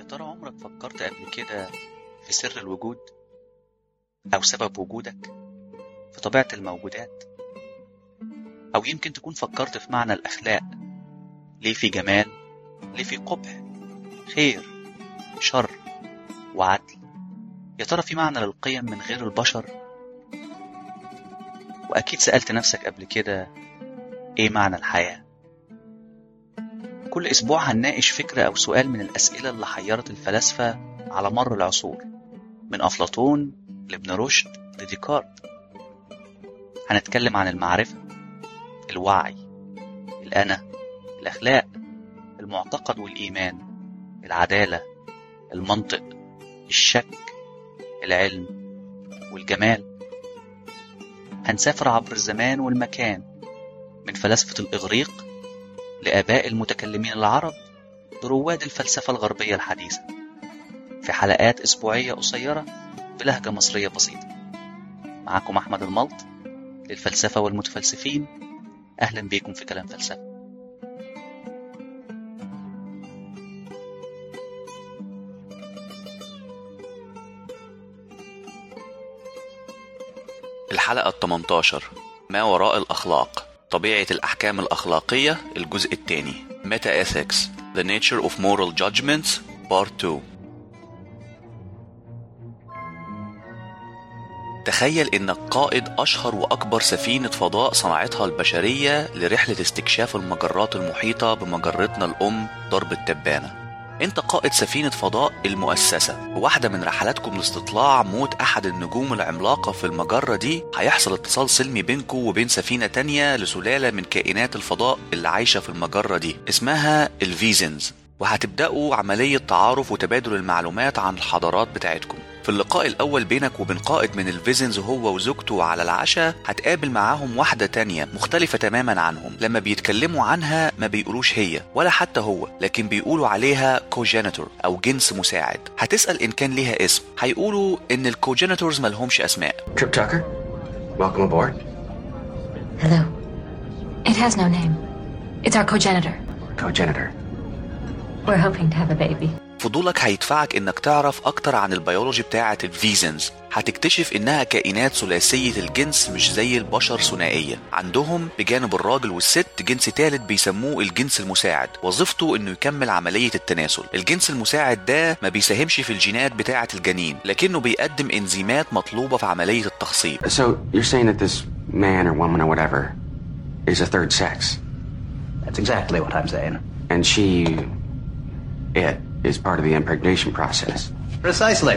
ترى عمرك فكرت قبل كده في سر الوجود أو سبب وجودك في طبيعة الموجودات أو يمكن تكون فكرت في معنى الأخلاق ليه في جمال ليه في قبح خير شر وعدل يا ترى في معنى للقيم من غير البشر وأكيد سألت نفسك قبل كده إيه معنى الحياة كل أسبوع هنناقش فكرة أو سؤال من الأسئلة اللي حيرت الفلاسفة على مر العصور من أفلاطون لابن رشد لديكارت هنتكلم عن المعرفة الوعي الأنا الأخلاق المعتقد والإيمان العدالة المنطق الشك العلم والجمال هنسافر عبر الزمان والمكان من فلاسفة الإغريق لآباء المتكلمين العرب لرواد الفلسفة الغربية الحديثة في حلقات أسبوعية قصيرة بلهجة مصرية بسيطة معكم أحمد الملط للفلسفة والمتفلسفين أهلا بيكم في كلام فلسفة الحلقة ال 18 ما وراء الأخلاق طبيعة الأحكام الأخلاقية الجزء الثاني Meta Ethics The Nature of Moral Judgments Part 2 تخيل إنك قائد أشهر وأكبر سفينة فضاء صنعتها البشرية لرحلة استكشاف المجرات المحيطة بمجرتنا الأم درب التبانة انت قائد سفينة فضاء المؤسسة واحدة من رحلاتكم لاستطلاع موت احد النجوم العملاقة في المجرة دي هيحصل اتصال سلمي بينكم وبين سفينة تانية لسلالة من كائنات الفضاء اللي عايشة في المجرة دي اسمها الفيزنز وهتبدأوا عملية تعارف وتبادل المعلومات عن الحضارات بتاعتكم في اللقاء الأول بينك وبين قائد من الفيزنز هو وزوجته على العشاء هتقابل معاهم واحدة تانية مختلفة تماما عنهم لما بيتكلموا عنها ما بيقولوش هي ولا حتى هو لكن بيقولوا عليها كوجينيتور أو جنس مساعد هتسأل إن كان ليها اسم هيقولوا إن الكوجينيتورز ملهمش أسماء Trip Tucker, welcome aboard. Hello. It has no name. It's our cogenitor. Co-genitor. We're hoping to have a baby. فضولك هيدفعك انك تعرف اكتر عن البيولوجي بتاعة الفيزنز هتكتشف انها كائنات ثلاثية الجنس مش زي البشر ثنائية عندهم بجانب الراجل والست جنس تالت بيسموه الجنس المساعد وظيفته انه يكمل عملية التناسل الجنس المساعد ده ما بيساهمش في الجينات بتاعة الجنين لكنه بيقدم انزيمات مطلوبة في عملية التخصيب So you're saying that this man or woman or whatever is a third sex, That's exactly what I'm saying. and she, it, is part of the impregnation process. Precisely.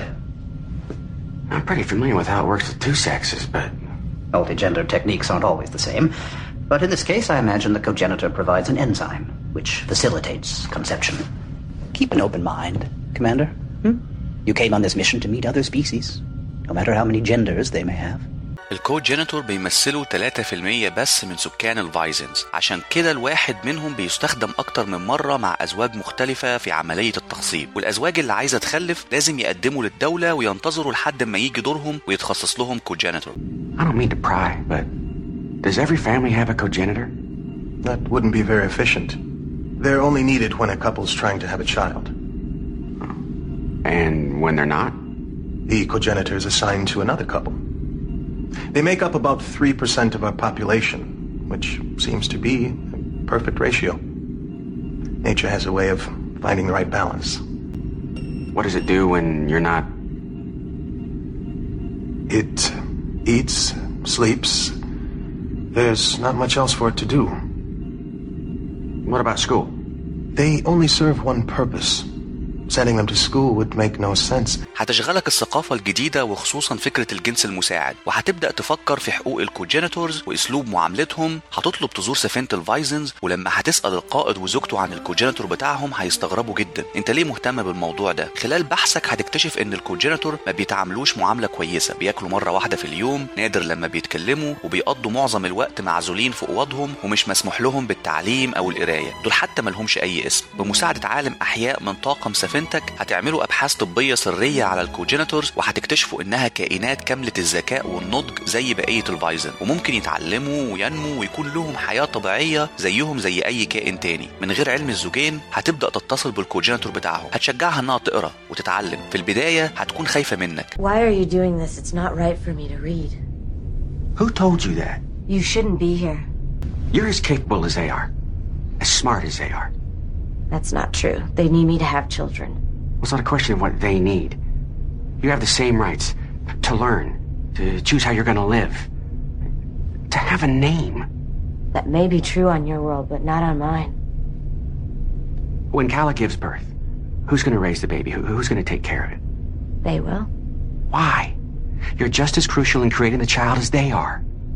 I'm pretty familiar with how it works with two sexes, but Multigender techniques aren't always the same. But in this case, I imagine the cogenitor provides an enzyme, which facilitates conception. Keep an open mind, Commander. Hmm? You came on this mission to meet other species, no matter how many genders they may have. الكوجينيتور بيمثلوا 3% بس من سكان الفايزنز عشان كده الواحد منهم بيستخدم أكتر من مرة مع أزواج مختلفة في عملية التخصيب والأزواج اللي عايزة تخلف لازم يقدموا للدولة وينتظروا لحد ما يجي دورهم ويتخصص لهم كوجينيتور I don't mean to pry, but does every family have a cogenitor? That wouldn't be very efficient. They're only needed when a couple's trying to have a child. And when they're not? The cogenitor is assigned to another couple. They make up about 3% of our population, which seems to be a perfect ratio. Nature has a way of finding the right balance. What does it do when you're not? It eats, sleeps. There's not much else for it to do. What about school? They only serve one purpose. Sending them to school would make no sense. هتشغلك الثقافة الجديدة وخصوصا فكرة الجنس المساعد وهتبدأ تفكر في حقوق الكوجينيتورز وأسلوب معاملتهم هتطلب تزور سفينة الفايزنز ولما هتسأل القائد وزوجته عن الكوجينيتور بتاعهم هيستغربوا جدا انت ليه مهتم بالموضوع ده خلال بحثك هتكتشف ان الكوجينيتور ما بيتعاملوش معاملة كويسة بياكلوا مرة واحدة في اليوم نادر لما بيتكلموا وبيقضوا معظم الوقت معزولين في أوضهم ومش مسموح لهم بالتعليم أو القراية دول حتى ملهمش أي اسم بمساعدة عالم أحياء من طاقم سفينة زميلتك هتعملوا ابحاث طبيه سريه على الكوجينيتورز وهتكتشفوا انها كائنات كامله الذكاء والنضج زي بقيه الفايزن وممكن يتعلموا وينموا ويكون لهم حياه طبيعيه زيهم زي اي كائن تاني من غير علم الزوجين هتبدا تتصل بالكوجينيتور بتاعهم هتشجعها انها تقرا وتتعلم في البدايه هتكون خايفه منك Why are you doing this? It's not right for me to read. Who told you that? You shouldn't be here. You're as capable as they are, as smart as they are. That's not true. They need me to have children. It's not a question of what they need. You have the same rights to learn, to choose how you're going to live, to have a name. That may be true on your world, but not on mine. When Kala gives birth, who's going to raise the baby? Who, who's going to take care of it? They will. Why? You're just as crucial in creating the child as they are.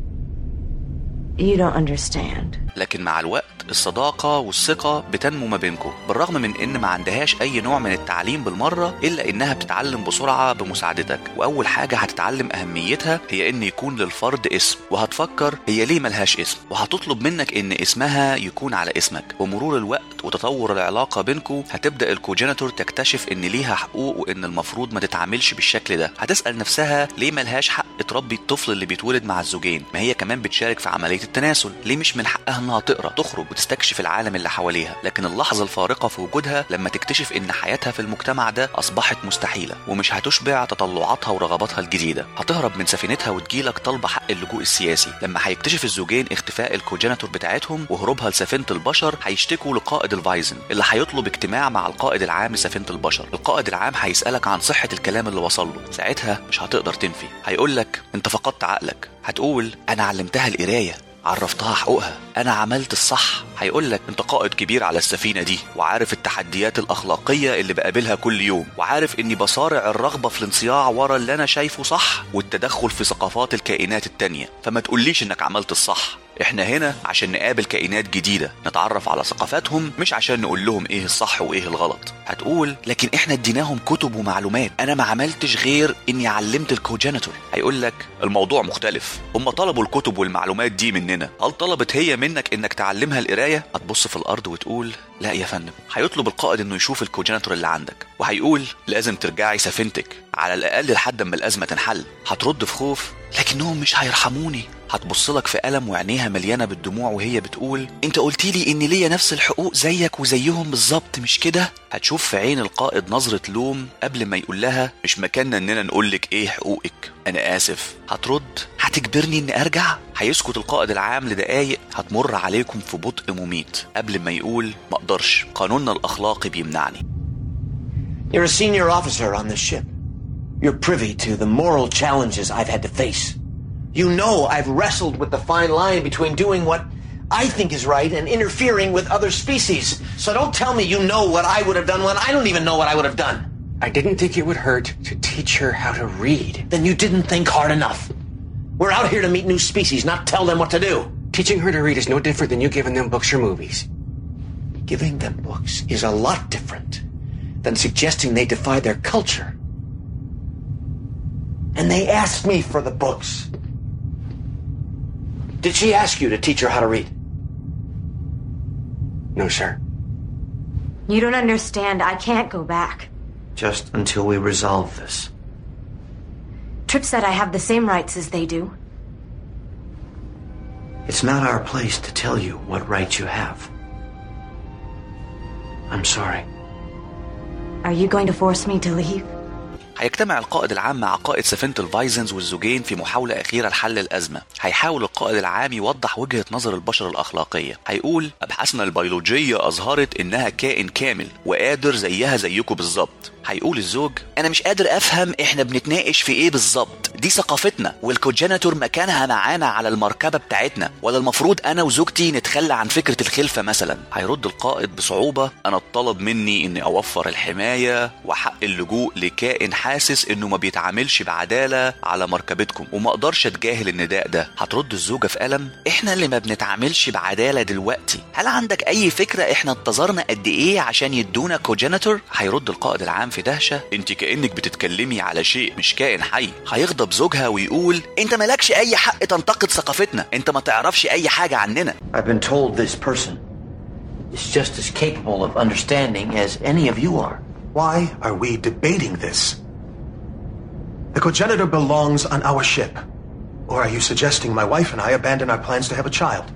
You don't understand. لكن مع الوقت الصداقة والثقة بتنمو ما بينكم بالرغم من ان ما عندهاش اي نوع من التعليم بالمرة الا انها بتتعلم بسرعة بمساعدتك واول حاجة هتتعلم اهميتها هي ان يكون للفرد اسم وهتفكر هي ليه ملهاش اسم وهتطلب منك ان اسمها يكون على اسمك ومرور الوقت وتطور العلاقة بينكم هتبدأ الكوجينيتور تكتشف ان ليها حقوق وان المفروض ما تتعاملش بالشكل ده هتسأل نفسها ليه ملهاش حق تربي الطفل اللي بيتولد مع الزوجين ما هي كمان بتشارك في عملية التناسل ليه مش من حقها انها تقرا تخرج وتستكشف العالم اللي حواليها لكن اللحظة الفارقة في وجودها لما تكتشف ان حياتها في المجتمع ده اصبحت مستحيلة ومش هتشبع تطلعاتها ورغباتها الجديدة هتهرب من سفينتها وتجيلك طالبة حق اللجوء السياسي لما هيكتشف الزوجين اختفاء الكوجينيتور بتاعتهم وهروبها لسفينة البشر هيشتكوا لقائد الفايزن اللي هيطلب اجتماع مع القائد العام لسفينة البشر القائد العام هيسألك عن صحة الكلام اللي وصل له ساعتها مش هتقدر تنفي هيقول لك انت فقدت عقلك هتقول انا علمتها القرايه عرفتها حقوقها انا عملت الصح هيقول لك انت قائد كبير على السفينه دي وعارف التحديات الاخلاقيه اللي بقابلها كل يوم وعارف اني بصارع الرغبه في الانصياع ورا اللي انا شايفه صح والتدخل في ثقافات الكائنات التانية فما تقوليش انك عملت الصح احنا هنا عشان نقابل كائنات جديدة نتعرف على ثقافاتهم مش عشان نقول لهم ايه الصح وايه الغلط هتقول لكن احنا اديناهم كتب ومعلومات انا ما عملتش غير اني علمت الكوجينيتور هيقول لك الموضوع مختلف هم طلبوا الكتب والمعلومات دي مننا هل طلبت هي منك انك تعلمها القراية هتبص في الارض وتقول لا يا فندم هيطلب القائد انه يشوف الكوجينيتور اللي عندك وهيقول لازم ترجعي سفينتك على الاقل لحد اما الازمه تنحل هترد في خوف لكنهم مش هيرحموني هتبص لك في ألم وعينيها مليانة بالدموع وهي بتقول انت قلت لي ان ليا نفس الحقوق زيك وزيهم بالظبط مش كده هتشوف في عين القائد نظرة لوم قبل ما يقول لها مش مكاننا اننا نقول لك ايه حقوقك انا اسف هترد هتجبرني اني ارجع هيسكت القائد العام لدقايق هتمر عليكم في بطء مميت قبل ما يقول ما اقدرش قانوننا الاخلاقي بيمنعني You're a senior officer on this ship. You're privy to the moral challenges I've had to face. You know I've wrestled with the fine line between doing what I think is right and interfering with other species. So don't tell me you know what I would have done when I don't even know what I would have done. I didn't think it would hurt to teach her how to read. Then you didn't think hard enough. We're out here to meet new species, not tell them what to do. Teaching her to read is no different than you giving them books or movies. Giving them books is a lot different than suggesting they defy their culture. And they asked me for the books. Did she ask you to teach her how to read? No, sir. You don't understand. I can't go back. Just until we resolve this. Tripp said I have the same rights as they do. It's not our place to tell you what rights you have. I'm sorry. Are you going to force me to leave? هيجتمع القائد العام مع قائد سفينة الفايزنز والزوجين في محاولة أخيرة لحل الأزمة هيحاول القائد العام يوضح وجهة نظر البشر الأخلاقية هيقول أبحاثنا البيولوجية أظهرت إنها كائن كامل وقادر زيها زيكم بالظبط هيقول الزوج أنا مش قادر أفهم إحنا بنتناقش في إيه بالظبط دي ثقافتنا والكوجينيتور مكانها معانا على المركبة بتاعتنا ولا المفروض أنا وزوجتي نتخلى عن فكرة الخلفة مثلا هيرد القائد بصعوبة أنا اتطلب مني إني أوفر الحماية وحق اللجوء لكائن حاسس إنه ما بيتعاملش بعدالة على مركبتكم وما أقدرش أتجاهل النداء ده هترد الزوجة في ألم إحنا اللي ما بنتعاملش بعدالة دلوقتي هل عندك أي فكرة إحنا انتظرنا قد إيه عشان يدونا كوجينيتور هيرد القائد العام في دهشة أنت كأنك بتتكلمي على شيء مش كائن حي هيغضب زوجها ويقول أنت مالكش أي حق تنتقد ثقافتنا أنت ما تعرفش أي حاجة عننا I've been told this person is just as capable of understanding as any of you are. Why are we debating this? The cogenitor belongs on our ship. Or are you suggesting my wife and I abandon our plans to have a child?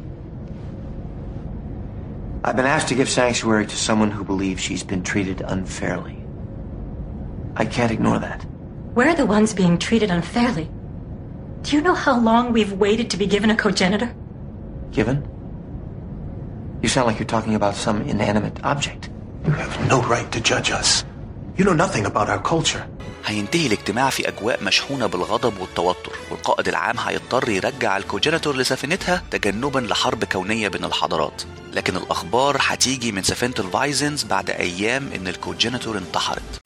I've been asked to give sanctuary to someone who believes she's been treated unfairly. I can't ignore that. We're the ones being treated unfairly. Do you know how long we've waited to be given a cogenitor? Given? You sound like you're talking about some inanimate object. You have no right to judge us. You know nothing about our culture. هينتهي الاجتماع في أجواء مشحونة بالغضب والتوتر والقائد العام هيضطر يرجع الكوجينيتور لسفينتها تجنبا لحرب كونية بين الحضارات لكن الأخبار هتيجي من سفينة الفايزنز بعد أيام إن الكوجينيتور انتحرت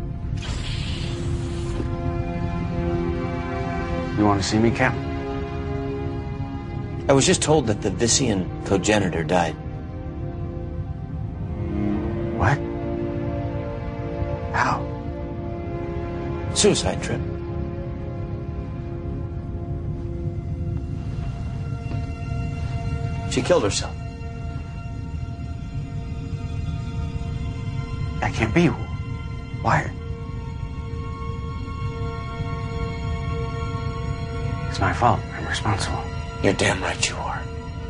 You want to see me, Cap? I was just told that the Vissian cogenitor died. What? How? Suicide trip. She killed herself. That can't be. Why? It's my fault. I'm responsible. You're damn right you are.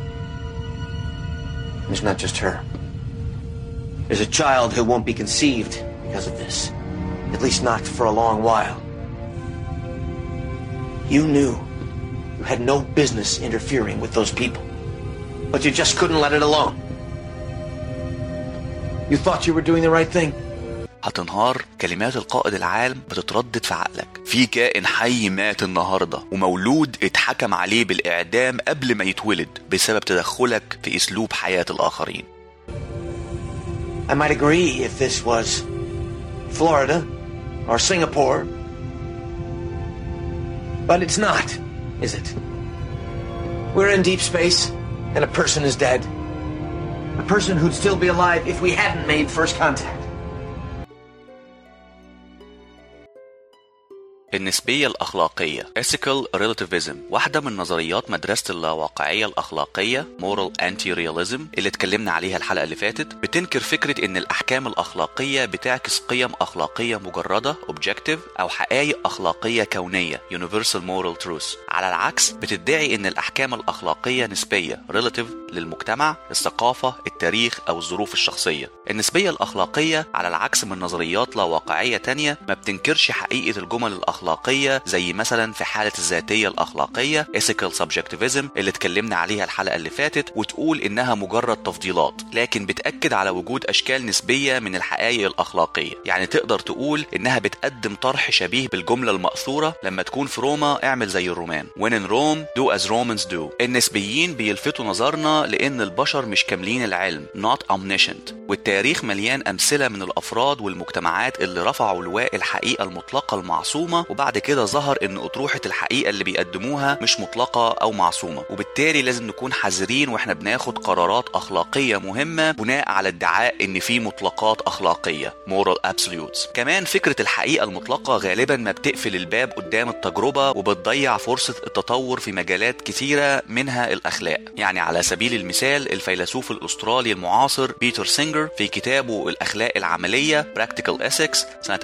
It's not just her. There's a child who won't be conceived because of this. At least not for a long while. You knew you had no business interfering with those people. But you just couldn't let it alone. You thought you were doing the right thing. هتنهار كلمات القائد العام بتتردد في عقلك في كائن حي مات النهاردة ومولود اتحكم عليه بالإعدام قبل ما يتولد بسبب تدخلك في أسلوب حياة الآخرين I might agree if this was Florida or Singapore. But it's not, is it? We're in deep space, and a person is dead. A person who'd still be alive if we hadn't made first contact. النسبية الأخلاقية Ethical Relativism واحدة من نظريات مدرسة اللاواقعية الأخلاقية Moral Anti-Realism اللي اتكلمنا عليها الحلقة اللي فاتت بتنكر فكرة إن الأحكام الأخلاقية بتعكس قيم أخلاقية مجردة Objective أو حقائق أخلاقية كونية Universal Moral Truth على العكس بتدعي إن الأحكام الأخلاقية نسبية Relative للمجتمع الثقافة التاريخ أو الظروف الشخصية النسبية الأخلاقية على العكس من نظريات لا واقعية تانية ما بتنكرش حقيقة الجمل الأخلاقية زي مثلا في حالة الذاتية الأخلاقية Ethical Subjectivism اللي اتكلمنا عليها الحلقة اللي فاتت وتقول إنها مجرد تفضيلات لكن بتأكد على وجود أشكال نسبية من الحقائق الأخلاقية يعني تقدر تقول إنها بتقدم طرح شبيه بالجملة المأثورة لما تكون في روما اعمل زي الرومان When in Rome do as Romans do النسبيين بيلفتوا نظرنا لأن البشر مش كاملين العلم not omniscient والتاريخ مليان أمثلة من الأفراد والمجتمعات اللي رفعوا لواء الحقيقة المطلقة المعصومة وبعد كده ظهر إن أطروحة الحقيقة اللي بيقدموها مش مطلقة أو معصومة وبالتالي لازم نكون حذرين وإحنا بناخد قرارات أخلاقية مهمة بناء على ادعاء إن في مطلقات أخلاقية moral absolutes كمان فكرة الحقيقة المطلقة غالبا ما بتقفل الباب قدام التجربة وبتضيع فرصة التطور في مجالات كتيرة منها الأخلاق يعني على سبيل المثال الفيلسوف الأسترالي المعاصر بيتر سينجر في كتابه الأخلاق العملية Practical Ethics سنة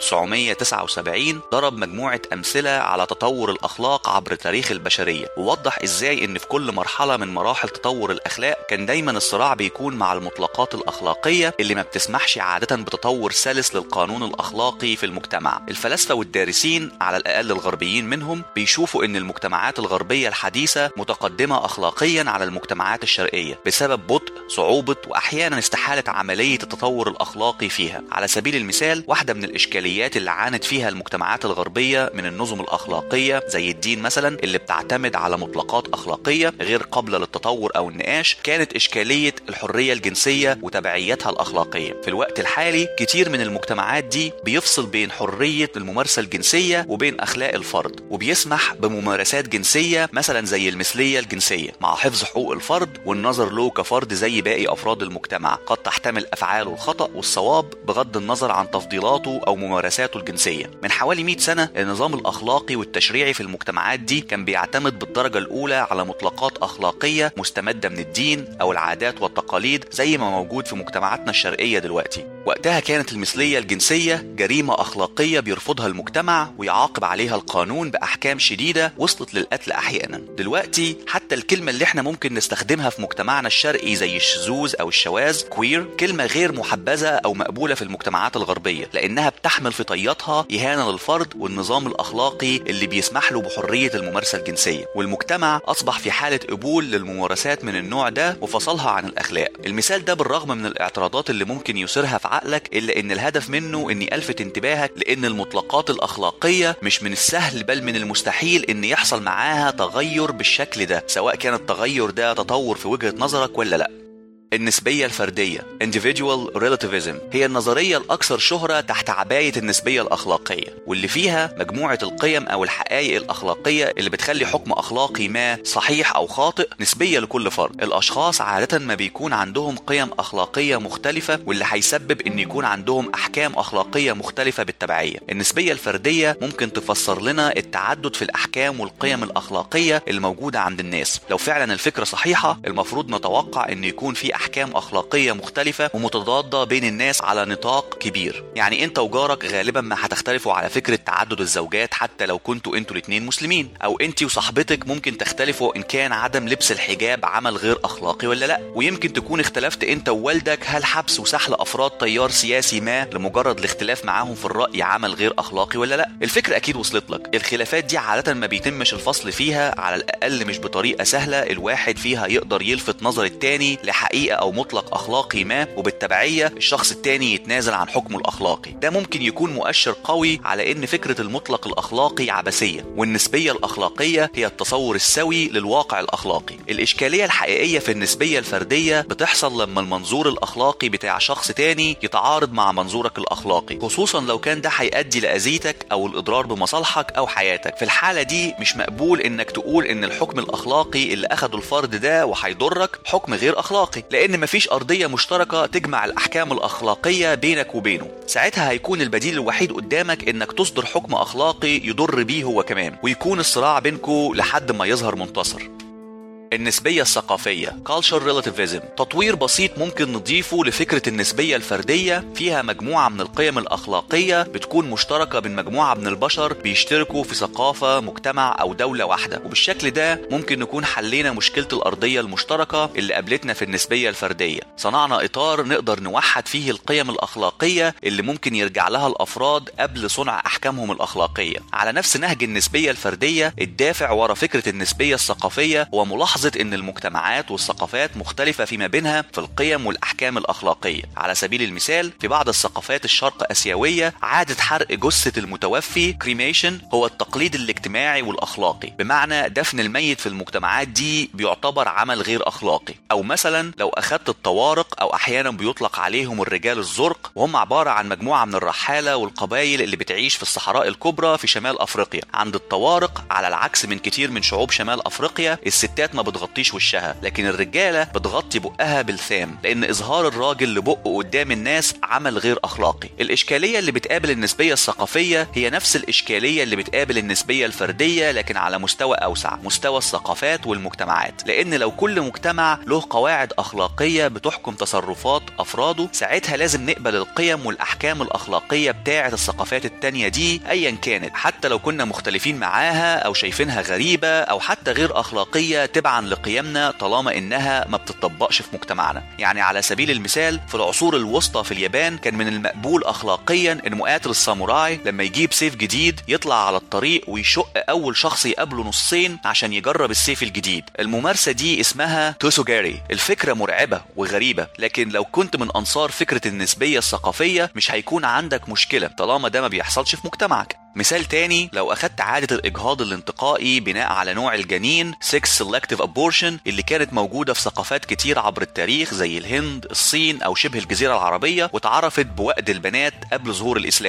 1979 ضرب مجموعة أمثلة على تطور الأخلاق عبر تاريخ البشرية ووضح إزاي إن في كل مرحلة من مراحل تطور الأخلاق كان دايما الصراع بيكون مع المطلقات الأخلاقية اللي ما بتسمحش عادة بتطور سلس للقانون الأخلاقي في المجتمع الفلاسفة والدارسين على الأقل الغربيين منهم بيشوفوا إن المجتمعات الغربية الحديثة متقدمة أخلاقيا على المجتمعات الشرقية بسبب بطء صعوبة وأحيانا استحالة عملية التطور الأخلاقي فيها على سبيل المثال واحدة من الإشكاليات اللي عانت فيها المجتمعات الغربية من النظم الأخلاقية زي الدين مثلا اللي بتعتمد على مطلقات أخلاقية غير قابلة للتطور أو النقاش كانت إشكالية الحرية الجنسية وتبعيتها الأخلاقية في الوقت الحالي كتير من المجتمعات دي بيفصل بين حرية الممارسة الجنسية وبين أخلاق الفرد وبيسمح بممارسات جنسية مثلا زي المثلية الجنسية مع حفظ حقوق الفرد والنظر له كفرد زي باقي أفراد المجتمع قد تحتمل أفعاله الخطأ والصواب بغض النظر عن تفضيلاته أو ممارساته الجنسية من حوالي 100 سنة سنة النظام الأخلاقي والتشريعي في المجتمعات دي كان بيعتمد بالدرجة الأولى على مطلقات أخلاقية مستمدة من الدين أو العادات والتقاليد زي ما موجود في مجتمعاتنا الشرقية دلوقتي وقتها كانت المثلية الجنسية جريمة أخلاقية بيرفضها المجتمع ويعاقب عليها القانون بأحكام شديدة وصلت للقتل أحيانا دلوقتي حتى الكلمة اللي احنا ممكن نستخدمها في مجتمعنا الشرقي زي الشذوذ أو الشواذ كوير كلمة غير محبذة أو مقبولة في المجتمعات الغربية لأنها بتحمل في طياتها إهانة للفرد والنظام الأخلاقي اللي بيسمح له بحرية الممارسة الجنسية والمجتمع أصبح في حالة قبول للممارسات من النوع ده وفصلها عن الأخلاق المثال ده بالرغم من الاعتراضات اللي ممكن يثيرها في عقلك إلا إن الهدف منه إني ألفت انتباهك لأن المطلقات الأخلاقية مش من السهل بل من المستحيل إن يحصل معاها تغير بالشكل ده سواء كان التغير ده تطور في وجهة نظرك ولا لأ النسبية الفردية individual relativism هي النظرية الأكثر شهرة تحت عباية النسبية الأخلاقية واللي فيها مجموعة القيم أو الحقائق الأخلاقية اللي بتخلي حكم أخلاقي ما صحيح أو خاطئ نسبية لكل فرد الأشخاص عادة ما بيكون عندهم قيم أخلاقية مختلفة واللي هيسبب إن يكون عندهم أحكام أخلاقية مختلفة بالتبعية النسبية الفردية ممكن تفسر لنا التعدد في الأحكام والقيم الأخلاقية الموجودة عند الناس لو فعلا الفكرة صحيحة المفروض نتوقع إن يكون في احكام اخلاقيه مختلفه ومتضاده بين الناس على نطاق كبير يعني انت وجارك غالبا ما هتختلفوا على فكره تعدد الزوجات حتى لو كنتوا انتوا الاثنين مسلمين او انت وصاحبتك ممكن تختلفوا ان كان عدم لبس الحجاب عمل غير اخلاقي ولا لا ويمكن تكون اختلفت انت ووالدك هل حبس وسحل افراد تيار سياسي ما لمجرد الاختلاف معاهم في الراي عمل غير اخلاقي ولا لا الفكره اكيد وصلت لك الخلافات دي عاده ما بيتمش الفصل فيها على الاقل مش بطريقه سهله الواحد فيها يقدر يلفت نظر التاني لحقيقه او مطلق اخلاقي ما وبالتبعيه الشخص التاني يتنازل عن حكمه الاخلاقي ده ممكن يكون مؤشر قوي على ان فكره المطلق الاخلاقي عبثيه والنسبيه الاخلاقيه هي التصور السوي للواقع الاخلاقي الاشكاليه الحقيقيه في النسبيه الفرديه بتحصل لما المنظور الاخلاقي بتاع شخص تاني يتعارض مع منظورك الاخلاقي خصوصا لو كان ده هيؤدي لاذيتك او الاضرار بمصالحك او حياتك في الحاله دي مش مقبول انك تقول ان الحكم الاخلاقي اللي اخده الفرد ده وهيضرك حكم غير اخلاقي لان مفيش ارضيه مشتركه تجمع الاحكام الاخلاقيه بينك وبينه ساعتها هيكون البديل الوحيد قدامك انك تصدر حكم اخلاقي يضر بيه هو كمان ويكون الصراع بينكو لحد ما يظهر منتصر النسبية الثقافية Cultural Relativism تطوير بسيط ممكن نضيفه لفكرة النسبية الفردية فيها مجموعة من القيم الأخلاقية بتكون مشتركة بين مجموعة من البشر بيشتركوا في ثقافة مجتمع أو دولة واحدة وبالشكل ده ممكن نكون حلينا مشكلة الأرضية المشتركة اللي قابلتنا في النسبية الفردية صنعنا إطار نقدر نوحد فيه القيم الأخلاقية اللي ممكن يرجع لها الأفراد قبل صنع أحكامهم الأخلاقية على نفس نهج النسبية الفردية الدافع ورا فكرة النسبية الثقافية هو ملاحظة ملاحظة أن المجتمعات والثقافات مختلفة فيما بينها في القيم والأحكام الأخلاقية على سبيل المثال في بعض الثقافات الشرق أسيوية عادة حرق جثة المتوفي كريميشن هو التقليد الاجتماعي والأخلاقي بمعنى دفن الميت في المجتمعات دي بيعتبر عمل غير أخلاقي أو مثلا لو أخذت الطوارق أو أحيانا بيطلق عليهم الرجال الزرق وهم عبارة عن مجموعة من الرحالة والقبائل اللي بتعيش في الصحراء الكبرى في شمال أفريقيا عند الطوارق على العكس من كتير من شعوب شمال أفريقيا الستات ما بتغطيش وشها لكن الرجاله بتغطي بقها بالثام لان اظهار الراجل لبقه قدام الناس عمل غير اخلاقي الاشكاليه اللي بتقابل النسبيه الثقافيه هي نفس الاشكاليه اللي بتقابل النسبيه الفرديه لكن على مستوى اوسع مستوى الثقافات والمجتمعات لان لو كل مجتمع له قواعد اخلاقيه بتحكم تصرفات افراده ساعتها لازم نقبل القيم والاحكام الاخلاقيه بتاعه الثقافات التانية دي ايا كانت حتى لو كنا مختلفين معاها او شايفينها غريبه او حتى غير اخلاقيه تبعا لقيمنا طالما انها ما بتطبقش في مجتمعنا يعني على سبيل المثال في العصور الوسطى في اليابان كان من المقبول اخلاقيا ان مقاتل الساموراي لما يجيب سيف جديد يطلع على الطريق ويشق اول شخص يقابله نصين عشان يجرب السيف الجديد الممارسه دي اسمها توسوجاري الفكره مرعبه وغريبه لكن لو كنت من انصار فكره النسبيه الثقافيه مش هيكون عندك مشكله طالما ده ما بيحصلش في مجتمعك مثال تاني لو أخدت عادة الإجهاض الانتقائي بناء على نوع الجنين sex selective abortion اللي كانت موجودة في ثقافات كتير عبر التاريخ زي الهند الصين أو شبه الجزيرة العربية واتعرفت بوأد البنات قبل ظهور الإسلام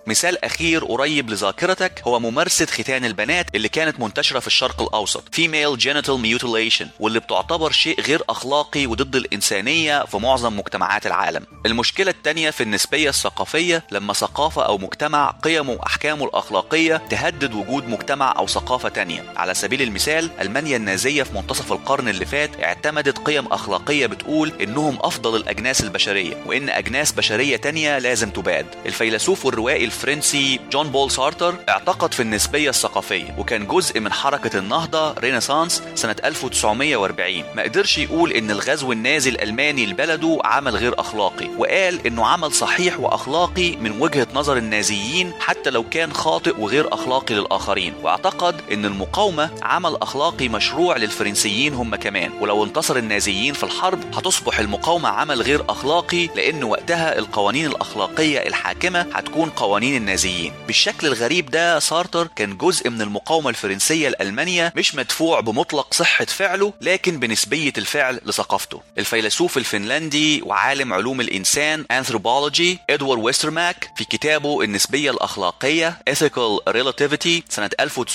مثال أخير قريب لذاكرتك هو ممارسة ختان البنات اللي كانت منتشرة في الشرق الأوسط female genital mutilation واللي بتعتبر شيء غير أخلاقي وضد الإنسانية في معظم مجتمعات العالم المشكلة التانية في النسبية الثقافية لما ثقافة أو مجتمع قيمه وأحكامه الأخلاقية تهدد وجود مجتمع أو ثقافة تانية على سبيل المثال ألمانيا النازية في منتصف القرن اللي فات اعتمدت قيم أخلاقية بتقول إنهم أفضل الأجناس البشرية وإن أجناس بشرية تانية لازم تباد الفيلسوف والروائي الفرنسي جون بول سارتر اعتقد في النسبية الثقافية وكان جزء من حركة النهضة رينيسانس سنة 1940 ما قدرش يقول إن الغزو النازي الألماني لبلده عمل غير أخلاقي وقال إنه عمل صحيح وأخلاقي من وجهة نظر النازيين حتى لو كان خاطئ وغير أخلاقي للآخرين واعتقد إن المقاومة عمل أخلاقي مشروع للفرنسيين هم كمان ولو انتصر النازيين في الحرب هتصبح المقاومة عمل غير أخلاقي لأن وقتها القوانين الأخلاقية الحاكمة هتكون قوانين النازيين بالشكل الغريب ده سارتر كان جزء من المقاومة الفرنسية لألمانيا مش مدفوع بمطلق صحة فعله لكن بنسبية الفعل لثقافته الفيلسوف الفنلندي وعالم علوم الإنسان أنثروبولوجي إدوارد ويسترماك في كتابه النسبية الأخلاقية Ethical Relativity سنة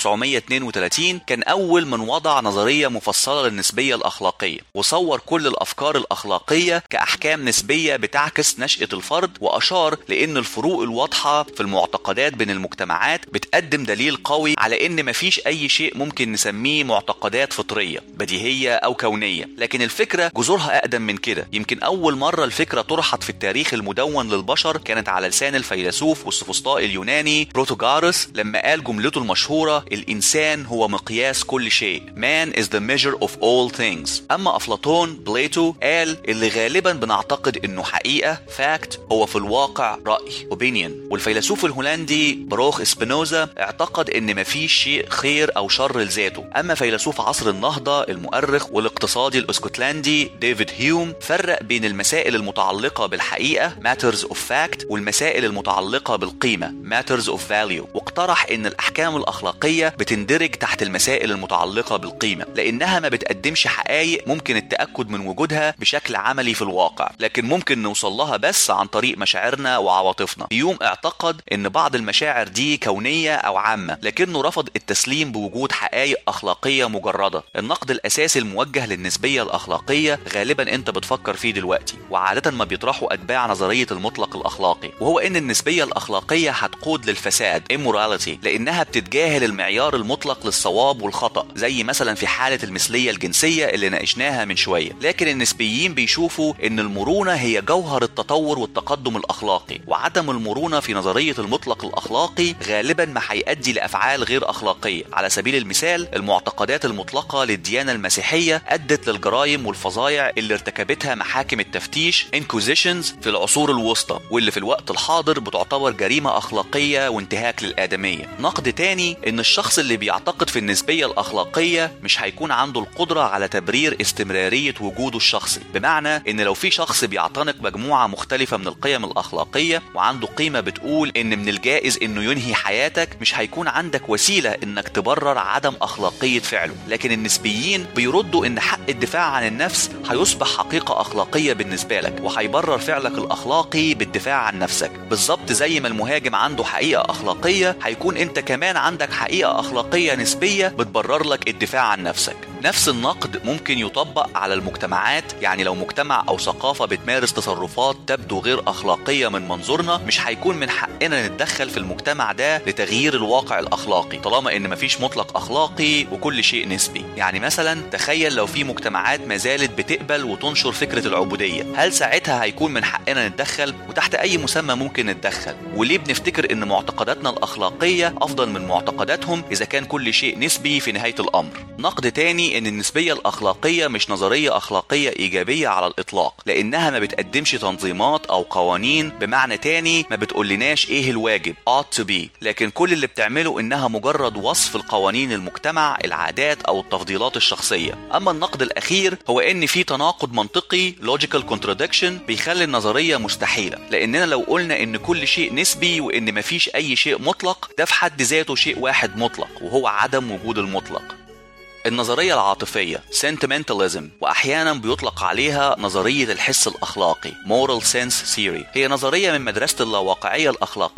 1932 كان أول من وضع نظرية مفصلة للنسبية الأخلاقية وصور كل الأفكار الأخلاقية كأحكام نسبية بتعكس نشأة الفرد وأشار لأن الفروق الواضحة في المعتقدات بين المجتمعات بتقدم دليل قوي على أن مفيش أي شيء ممكن نسميه معتقدات فطرية بديهية أو كونية لكن الفكرة جذورها أقدم من كده يمكن أول مرة الفكرة طرحت في التاريخ المدون للبشر كانت على لسان الفيلسوف والسفسطاء اليوناني بروتوغارس لما قال جملته المشهورة الإنسان هو مقياس كل شيء Man is the measure of all things أما أفلاطون بليتو قال اللي غالبا بنعتقد إنه حقيقة fact هو في الواقع رأي opinion والفيلسوف الهولندي بروخ اسبينوزا اعتقد إن مفيش شيء خير أو شر لذاته أما فيلسوف عصر النهضة المؤرخ والاقتصادي الاسكتلندي ديفيد هيوم فرق بين المسائل المتعلقة بالحقيقة matters of fact والمسائل المتعلقة بالقيمة matters of value واقترح ان الاحكام الاخلاقية بتندرج تحت المسائل المتعلقة بالقيمة لانها ما بتقدمش حقائق ممكن التأكد من وجودها بشكل عملي في الواقع لكن ممكن نوصل لها بس عن طريق مشاعرنا وعواطفنا هيوم اعتقد ان بعض المشاعر دي كونية او عامة لكنه رفض التسليم بوجود حقائق اخلاقية مجردة النقد الاساسي الموجه للنسبية الاخلاقية غالبا انت بتفكر فيه دلوقتي وعادة ما بيطرحوا اتباع نظرية المطلق الاخلاقي وهو ان النسبية الاخلاقية هتقود للفساد immorality لانها بتتجاهل المعيار المطلق للصواب والخطأ زي مثلا في حالة المثلية الجنسية اللي ناقشناها من شوية لكن النسبيين بيشوفوا ان المرونة هي جوهر التطور والتقدم الاخلاقي وعدم المرونة في نظرية المطلق الاخلاقي غالبا ما هيؤدي لافعال غير اخلاقية على سبيل المثال المعتقدات المطلقة للديانة المسيحية ادت للجرائم والفظايع اللي ارتكبتها محاكم التفتيش inquisitions في العصور الوسطى واللي في الوقت الحاضر بتعتبر جريمة اخلاقية وانتهاك للادمية نقد تاني ان الشخص اللي بيعتقد في النسبية الاخلاقية مش هيكون عنده القدرة على تبرير استمرارية وجوده الشخصي بمعنى ان لو في شخص بيعتنق مجموعة مختلفة من القيم الاخلاقية وعنده قيمة بتقول ان من الجائز انه ينهي حياتك مش هيكون عندك وسيلة انك تبرر عدم اخلاقية فعله لكن النسبيين بيردوا ان حق الدفاع عن النفس هيصبح حقيقة اخلاقية بالنسبة لك وهيبرر فعلك الاخلاقي بالدفاع عن نفسك بالظبط زي ما المهاجم عنده حقيقة اخلاقية هيكون انت كمان عندك حقيقة اخلاقية نسبية بتبرر لك الدفاع عن نفسك نفس النقد ممكن يطبق على المجتمعات يعني لو مجتمع او ثقافة بتمارس تصرفات تبدو غير اخلاقية من منظورنا مش هيكون من حقنا نتدخل في المجتمع ده لتغيير الواقع الاخلاقي طالما ان مفيش مطلق اخلاقي وكل شيء نسبي يعني مثلا تخيل لو في مجتمعات ما زالت بتقبل وتنشر فكرة العبودية هل ساعتها هيكون من حقنا نتدخل وتحت اي مسمى ممكن نتدخل وليه بنفتكر ان معتقداتنا الاخلاقية افضل من معتقداتهم اذا كان كل شيء نسبي في نهاية الامر نقد تاني ان النسبية الاخلاقية مش نظرية اخلاقية ايجابية على الاطلاق لانها ما بتقدمش تنظيمات او قوانين بمعنى تاني ما بتقولناش ايه الواجب ought to be لكن كل اللي بتعمله انها مجرد وصف القوانين المجتمع العادات او التفضيلات الشخصية اما النقد الاخير هو ان في تناقض منطقي logical contradiction بيخلي النظرية مستحيلة لاننا لو قلنا ان كل شيء نسبي وان مفيش اي شيء مطلق ده في حد ذاته شيء واحد مطلق وهو عدم وجود المطلق النظرية العاطفية sentimentalism وأحيانا بيطلق عليها نظرية الحس الأخلاقي moral sense theory هي نظرية من مدرسة اللاواقعية الأخلاقية بتقول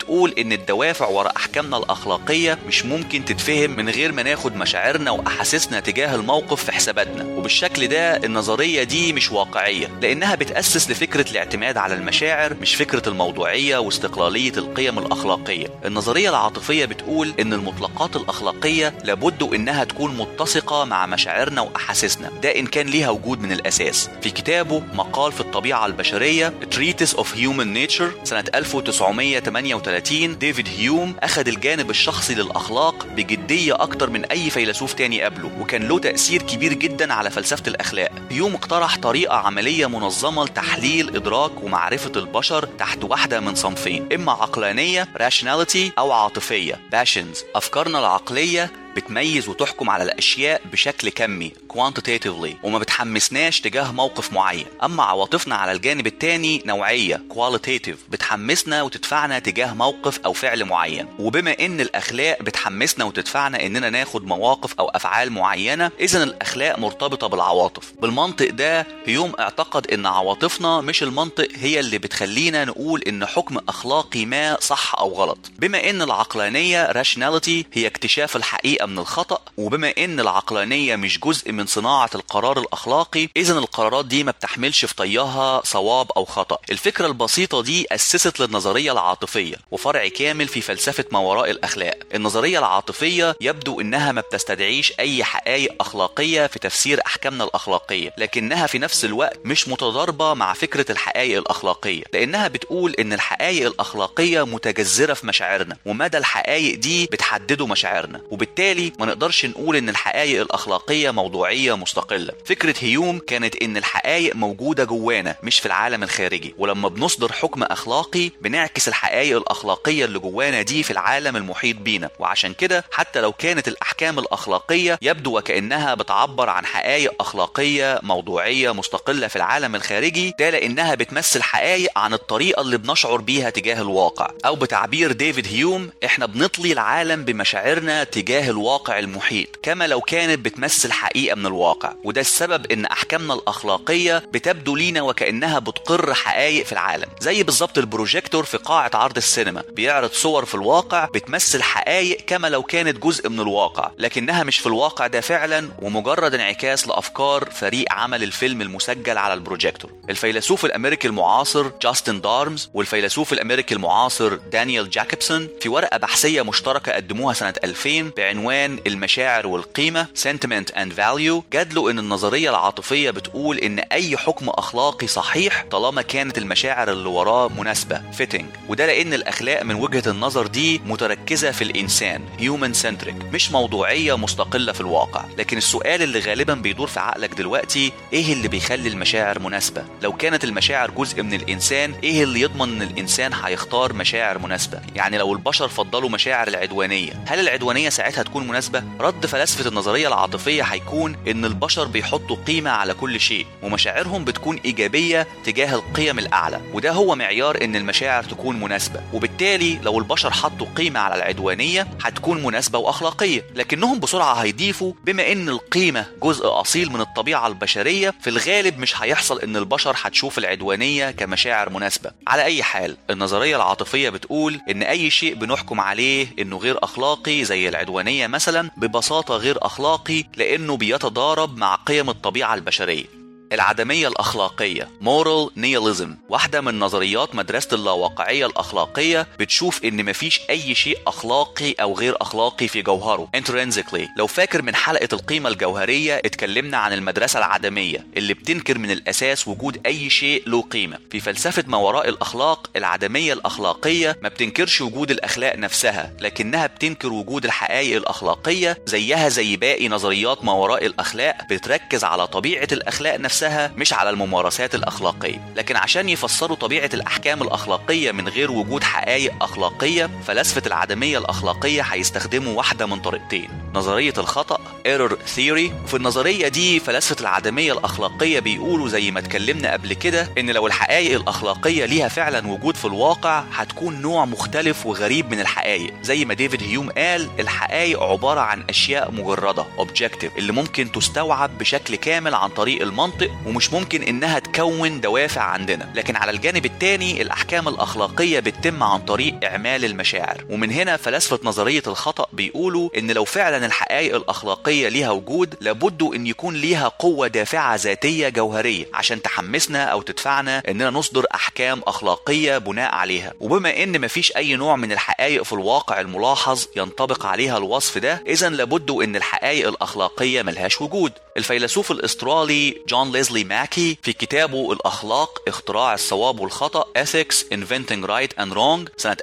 بتقول إن الدوافع وراء أحكامنا الأخلاقية مش ممكن تتفهم من غير ما ناخد مشاعرنا وأحاسيسنا تجاه الموقف في حساباتنا وبالشكل ده النظرية دي مش واقعية لأنها بتأسس لفكرة الاعتماد على المشاعر مش فكرة الموضوعية واستقلالية القيم الأخلاقية النظرية العاطفية بتقول إن المطلقات الأخلاقية لابد إنها تكون متسقة مع مشاعرنا وأحاسيسنا ده إن كان ليها وجود من الأساس في كتابه مقال في الطبيعة البشرية Treatise of Human Nature سنة 1938 ديفيد هيوم أخذ الجانب الشخصي للأخلاق بجدية أكتر من أي فيلسوف تاني قبله وكان له تأثير كبير جدا على فلسفة الأخلاق هيوم اقترح طريقة عملية منظمة لتحليل إدراك ومعرفة البشر تحت واحدة من صنفين إما عقلانية rationality أو عاطفية passions أفكارنا العقلية بتميز وتحكم على الاشياء بشكل كمي quantitatively وما بتحمسناش تجاه موقف معين اما عواطفنا على الجانب التاني نوعيه qualitative بتحمسنا وتدفعنا تجاه موقف او فعل معين وبما ان الاخلاق بتحمسنا وتدفعنا اننا ناخد مواقف او افعال معينه اذا الاخلاق مرتبطه بالعواطف بالمنطق ده هيوم اعتقد ان عواطفنا مش المنطق هي اللي بتخلينا نقول ان حكم اخلاقي ما صح او غلط بما ان العقلانيه rationality هي اكتشاف الحقيقه من الخطأ وبما ان العقلانية مش جزء من صناعة القرار الاخلاقي اذا القرارات دي ما بتحملش في طيها صواب او خطأ الفكرة البسيطة دي اسست للنظرية العاطفية وفرع كامل في فلسفة ما وراء الاخلاق النظرية العاطفية يبدو انها ما بتستدعيش اي حقائق اخلاقية في تفسير احكامنا الاخلاقية لكنها في نفس الوقت مش متضاربة مع فكرة الحقائق الاخلاقية لانها بتقول ان الحقائق الاخلاقية متجذرة في مشاعرنا ومدى الحقائق دي بتحدده مشاعرنا وبالتالي ما نقدرش نقول ان الحقائق الاخلاقيه موضوعيه مستقله فكره هيوم كانت ان الحقائق موجوده جوانا مش في العالم الخارجي ولما بنصدر حكم اخلاقي بنعكس الحقائق الاخلاقيه اللي جوانا دي في العالم المحيط بينا وعشان كده حتى لو كانت الاحكام الاخلاقيه يبدو وكانها بتعبر عن حقائق اخلاقيه موضوعيه مستقله في العالم الخارجي ده لانها بتمثل حقائق عن الطريقه اللي بنشعر بيها تجاه الواقع او بتعبير ديفيد هيوم احنا بنطلي العالم بمشاعرنا تجاه الواقع الواقع المحيط كما لو كانت بتمثل حقيقة من الواقع وده السبب ان احكامنا الاخلاقية بتبدو لينا وكأنها بتقر حقائق في العالم زي بالظبط البروجيكتور في قاعة عرض السينما بيعرض صور في الواقع بتمثل حقائق كما لو كانت جزء من الواقع لكنها مش في الواقع ده فعلا ومجرد انعكاس لافكار فريق عمل الفيلم المسجل على البروجيكتور الفيلسوف الامريكي المعاصر جاستن دارمز والفيلسوف الامريكي المعاصر دانيال جاكوبسون في ورقة بحثية مشتركة قدموها سنة 2000 بعنوان المشاعر والقيمة sentiment and value جادلوا ان النظرية العاطفية بتقول ان اي حكم اخلاقي صحيح طالما كانت المشاعر اللي وراه مناسبة fitting وده لان الاخلاق من وجهة النظر دي متركزة في الانسان human centric مش موضوعية مستقلة في الواقع لكن السؤال اللي غالبا بيدور في عقلك دلوقتي ايه اللي بيخلي المشاعر مناسبة لو كانت المشاعر جزء من الانسان ايه اللي يضمن ان الانسان هيختار مشاعر مناسبة يعني لو البشر فضلوا مشاعر العدوانية هل العدوانية ساعتها تكون مناسبة رد فلسفة النظرية العاطفية هيكون إن البشر بيحطوا قيمة على كل شيء ومشاعرهم بتكون إيجابية تجاه القيم الأعلى وده هو معيار إن المشاعر تكون مناسبة وبالتالي لو البشر حطوا قيمة على العدوانية هتكون مناسبة وأخلاقية لكنهم بسرعة هيضيفوا بما إن القيمة جزء أصيل من الطبيعة البشرية في الغالب مش هيحصل إن البشر هتشوف العدوانية كمشاعر مناسبة على أي حال النظرية العاطفية بتقول إن أي شيء بنحكم عليه إنه غير أخلاقي زي العدوانية مثلا ببساطة غير أخلاقي لأنه بيتضارب مع قيم الطبيعة البشرية العدمية الأخلاقية moral nihilism واحدة من نظريات مدرسة اللاواقعية الأخلاقية بتشوف إن مفيش أي شيء أخلاقي أو غير أخلاقي في جوهره intrinsically لو فاكر من حلقة القيمة الجوهرية اتكلمنا عن المدرسة العدمية اللي بتنكر من الأساس وجود أي شيء له قيمة في فلسفة ما وراء الأخلاق العدمية الأخلاقية ما بتنكرش وجود الأخلاق نفسها لكنها بتنكر وجود الحقائق الأخلاقية زيها زي باقي نظريات ما وراء الأخلاق بتركز على طبيعة الأخلاق نفسها مش على الممارسات الأخلاقية لكن عشان يفسروا طبيعة الأحكام الأخلاقية من غير وجود حقائق أخلاقية فلسفة العدمية الأخلاقية هيستخدموا واحدة من طريقتين نظرية الخطأ ايرور ثيوري وفي النظرية دي فلاسفة العدمية الأخلاقية بيقولوا زي ما اتكلمنا قبل كده إن لو الحقائق الأخلاقية ليها فعلا وجود في الواقع هتكون نوع مختلف وغريب من الحقائق زي ما ديفيد هيوم قال الحقائق عبارة عن أشياء مجردة objective اللي ممكن تستوعب بشكل كامل عن طريق المنطق ومش ممكن إنها تكون دوافع عندنا لكن على الجانب التاني الأحكام الأخلاقية بتتم عن طريق إعمال المشاعر ومن هنا فلاسفة نظرية الخطأ بيقولوا إن لو فعلا الحقائق الأخلاقية ليها وجود لابد إن يكون ليها قوة دافعة ذاتية جوهرية عشان تحمسنا أو تدفعنا إننا نصدر أحكام أخلاقية بناء عليها وبما إن مفيش أي نوع من الحقائق في الواقع الملاحظ ينطبق عليها الوصف ده إذا لابد إن الحقائق الأخلاقية ملهاش وجود الفيلسوف الأسترالي جون ليزلي ماكي في كتابه الأخلاق اختراع الصواب والخطأ Ethics Inventing Right and Wrong سنة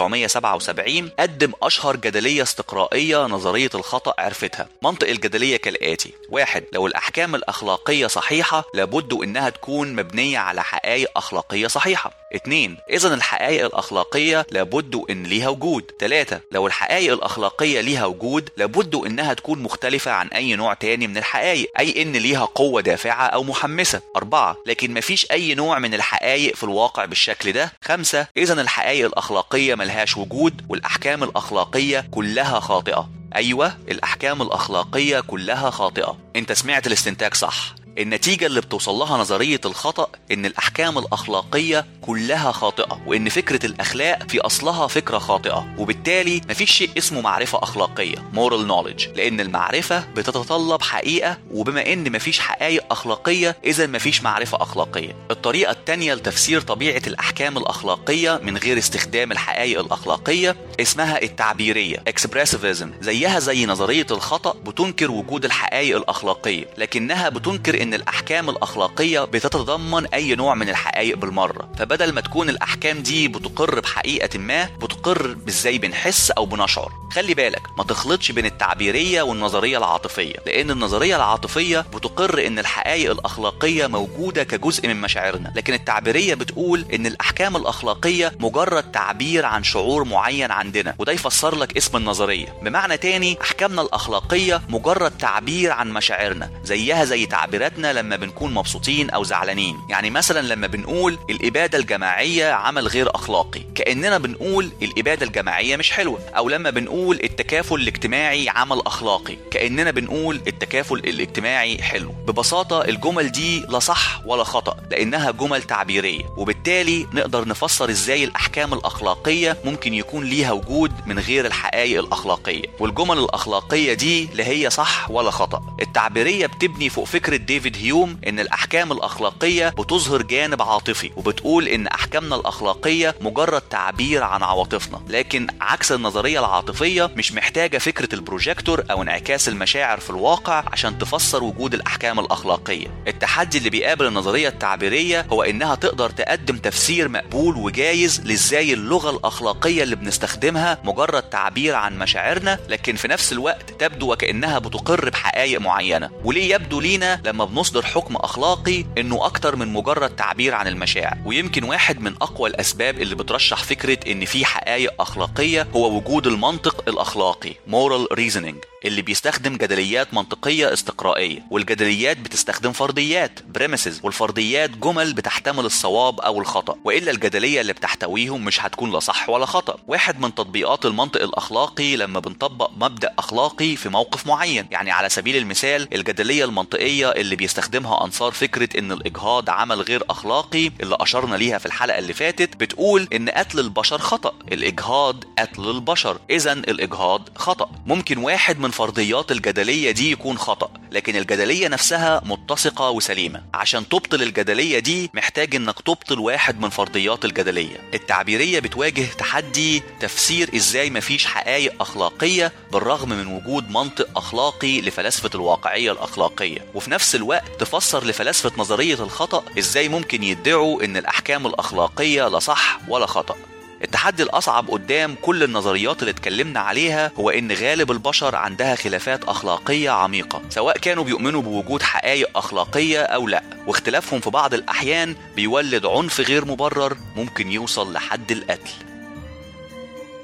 1977 قدم أشهر جدلية استقرائية نظرية الخطأ عرفتها منطق الجدلية كالآتي واحد لو الأحكام الأخلاقية صحيحة لابد إنها تكون مبنية على حقائق أخلاقية صحيحة اتنين إذا الحقائق الأخلاقية لابد إن ليها وجود تلاتة لو الحقائق الأخلاقية ليها وجود لابد إنها تكون مختلفة عن أي نوع تاني من الحقائق أي إن ليها قوة دافعة أو محمسة أربعة لكن مفيش أي نوع من الحقائق في الواقع بالشكل ده خمسة إذا الحقائق الأخلاقية ملهاش وجود والأحكام الأخلاقية كلها خاطئة أيوة الأحكام الأخلاقية كلها خاطئة أنت سمعت الاستنتاج صح النتيجة اللي بتوصل لها نظرية الخطأ إن الأحكام الأخلاقية كلها خاطئة وإن فكرة الأخلاق في أصلها فكرة خاطئة وبالتالي مفيش شيء اسمه معرفة أخلاقية moral knowledge لأن المعرفة بتتطلب حقيقة وبما إن مفيش حقائق أخلاقية إذا مفيش معرفة أخلاقية الطريقة التانية لتفسير طبيعة الأحكام الأخلاقية من غير استخدام الحقائق الأخلاقية اسمها التعبيرية expressivism زيها زي نظرية الخطأ بتنكر وجود الحقائق الأخلاقية لكنها بتنكر إن الأحكام الأخلاقية بتتضمن أي نوع من الحقائق بالمرة فبدل ما تكون الأحكام دي بتقر بحقيقة ما بتقر بإزاي بنحس أو بنشعر خلي بالك ما تخلطش بين التعبيرية والنظرية العاطفية لأن النظرية العاطفية بتقر إن الحقائق الأخلاقية موجودة كجزء من مشاعرنا لكن التعبيرية بتقول إن الأحكام الأخلاقية مجرد تعبير عن شعور معين عندنا وده يفسر لك اسم النظرية بمعنى تاني أحكامنا الأخلاقية مجرد تعبير عن مشاعرنا زيها زي تعبيراتنا لما بنكون مبسوطين أو زعلانين يعني مثلا لما بنقول الإبادة الجماعية عمل غير أخلاقي كأننا بنقول الإبادة الجماعية مش حلوة أو لما بنقول التكافل الاجتماعي عمل أخلاقي كأننا بنقول التكافل الاجتماعي حلو ببساطة الجمل دي لا صح ولا خطأ لأنها جمل تعبيرية وبالتالي نقدر نفسر إزاي الأحكام الأخلاقية ممكن يكون ليها وجود من غير الحقائق الأخلاقية والجمل الأخلاقية دي لا هي صح ولا خطأ التعبيرية بتبني فوق فكرة ديفيد هيوم إن الأحكام الأخلاقية بتظهر جانب عاطفي وبتقول إن أحكامنا الأخلاقية مجرد تعبير عن عواطفنا لكن عكس النظرية العاطفية مش محتاجة فكرة البروجيكتور أو انعكاس المشاعر في الواقع عشان تفسر وجود الأحكام الأخلاقية التحدي اللي بيقابل النظرية التعبيرية هو إنها تقدر تقدم تفسير مقبول وجايز لإزاي اللغة الأخلاقية اللي بنستخدمها مجرد تعبير عن مشاعرنا لكن في نفس الوقت تبدو وكأنها بتقر بحقائق معينة وليه يبدو لينا لما بنصدر حكم أخلاقي إنه أكتر من مجرد تعبير عن المشاعر ويمكن واحد من أقوى الأسباب اللي بترشح فكرة إن في حقائق أخلاقية هو وجود المنطق الأخلاقي moral reasoning اللي بيستخدم جدليات منطقية استقرائية والجدليات بتستخدم فرضيات بريمسز والفرضيات جمل بتحتمل الصواب أو الخطأ وإلا الجدلية اللي بتحتويهم مش هتكون لا صح ولا خطأ واحد من تطبيقات المنطق الأخلاقي لما بنطبق مبدأ أخلاقي في موقف معين يعني على سبيل المثال الجدلية المنطقية اللي بيستخدمها أنصار فكرة إن الإجهاض عمل غير أخلاقي اللي أشرنا ليها في الحلقة اللي فاتت بتقول إن قتل البشر خطأ الإجهاض قتل البشر إذا الإجهاض خطأ ممكن واحد من فرضيات الجدلية دي يكون خطأ لكن الجدلية نفسها متسقة وسليمة عشان تبطل الجدلية دي محتاج إنك تبطل واحد من فرضيات الجدلية التعبيرية بتواجه تحدي تفسير إزاي مفيش حقائق أخلاقية بالرغم من وجود منطق أخلاقي لفلسفة الواقعية الأخلاقية وفي نفس الوقت تفسر لفلسفة نظرية الخطأ إزاي ممكن يدعوا إن الأحكام الأخلاقية لا صح ولا خطأ التحدي الأصعب قدام كل النظريات اللي اتكلمنا عليها هو إن غالب البشر عندها خلافات أخلاقية عميقة سواء كانوا بيؤمنوا بوجود حقائق أخلاقية أو لا واختلافهم في بعض الأحيان بيولد عنف غير مبرر ممكن يوصل لحد القتل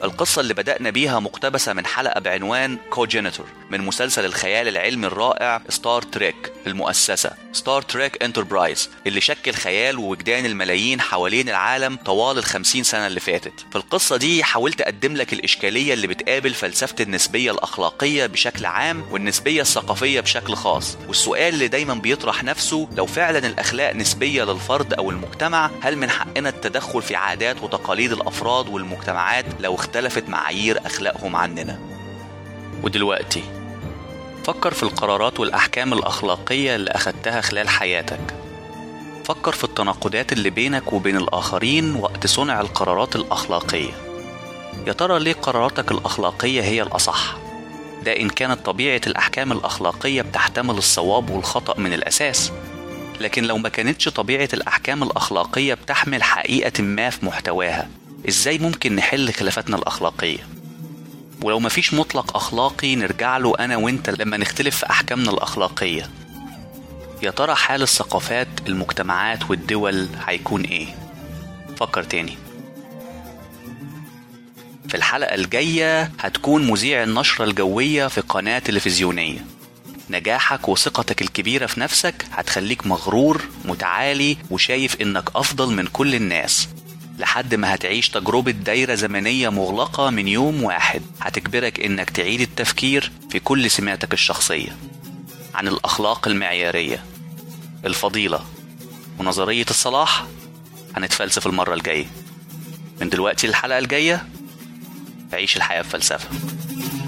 القصة اللي بدأنا بيها مقتبسة من حلقة بعنوان كوجينيتور من مسلسل الخيال العلمي الرائع ستار تريك المؤسسة ستار تريك انتربرايز اللي شكل خيال ووجدان الملايين حوالين العالم طوال الخمسين سنة اللي فاتت في القصة دي حاولت أقدم لك الإشكالية اللي بتقابل فلسفة النسبية الأخلاقية بشكل عام والنسبية الثقافية بشكل خاص والسؤال اللي دايما بيطرح نفسه لو فعلا الأخلاق نسبية للفرد أو المجتمع هل من حقنا التدخل في عادات وتقاليد الأفراد والمجتمعات لو اختلفت معايير أخلاقهم عننا ودلوقتي فكر في القرارات والأحكام الأخلاقية اللي أخدتها خلال حياتك فكر في التناقضات اللي بينك وبين الآخرين وقت صنع القرارات الأخلاقية يا ترى ليه قراراتك الأخلاقية هي الأصح؟ ده إن كانت طبيعة الأحكام الأخلاقية بتحتمل الصواب والخطأ من الأساس لكن لو ما كانتش طبيعة الأحكام الأخلاقية بتحمل حقيقة ما في محتواها إزاي ممكن نحل خلافاتنا الأخلاقية؟ ولو مفيش مطلق أخلاقي نرجع له أنا وإنت لما نختلف في أحكامنا الأخلاقية يا ترى حال الثقافات المجتمعات والدول هيكون إيه؟ فكر تاني في الحلقة الجاية هتكون مذيع النشرة الجوية في قناة تلفزيونية نجاحك وثقتك الكبيرة في نفسك هتخليك مغرور متعالي وشايف إنك أفضل من كل الناس لحد ما هتعيش تجربة دايرة زمنية مغلقة من يوم واحد هتجبرك إنك تعيد التفكير في كل سماتك الشخصية عن الأخلاق المعيارية الفضيلة ونظرية الصلاح هنتفلسف المرة الجاية من دلوقتي للحلقة الجاية عيش الحياة بفلسفة